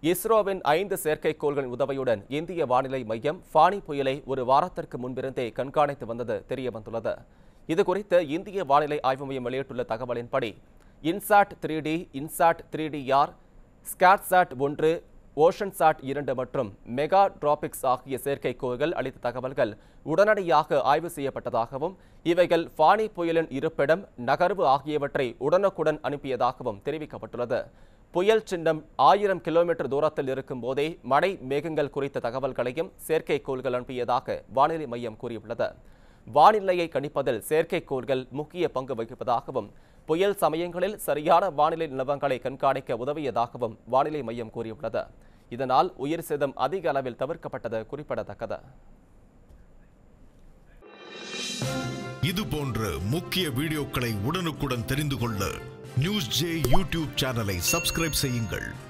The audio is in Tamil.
இஸ்ரோவின் ஐந்து செயற்கைக்கோள்களின் உதவியுடன் இந்திய வானிலை மையம் ஃபானி புயலை ஒரு வாரத்திற்கு முன்பிருந்தே கண்காணித்து வந்தது தெரிய வந்துள்ளது இதுகுறித்து இந்திய வானிலை ஆய்வு மையம் வெளியிட்டுள்ள தகவலின்படி INSAT three D INSAT three D R SCATSAT ஒன்று ஓஷன்சாட் இரண்டு மற்றும் மெகா டிராபிக்ஸ் ஆகிய செயற்கைக்கோள்கள் அளித்த தகவல்கள் உடனடியாக ஆய்வு செய்யப்பட்டதாகவும் இவைகள் ஃபானி புயலின் இருப்பிடம் நகர்வு ஆகியவற்றை உடனுக்குடன் அனுப்பியதாகவும் தெரிவிக்கப்பட்டுள்ளது புயல் சின்னம் ஆயிரம் கிலோமீட்டர் தூரத்தில் இருக்கும் போதே மழை மேகங்கள் குறித்த தகவல்களையும் செயற்கைக்கோள்கள் அனுப்பியதாக வானிலை மையம் கூறியுள்ளது வானிலையை கணிப்பதில் செயற்கைக்கோள்கள் முக்கிய பங்கு வகிப்பதாகவும் புயல் சமயங்களில் சரியான வானிலை நிலவரங்களை கண்காணிக்க உதவியதாகவும் வானிலை மையம் கூறியுள்ளது இதனால் உயிர் சேதம் அதிக அளவில் தவிர்க்கப்பட்டது குறிப்பிடத்தக்கது இது போன்ற முக்கிய வீடியோக்களை உடனுக்குடன் தெரிந்து கொள்ள நியூஸ் ஜே யூடியூப் சேனலை சப்ஸ்கிரைப் செய்யுங்கள்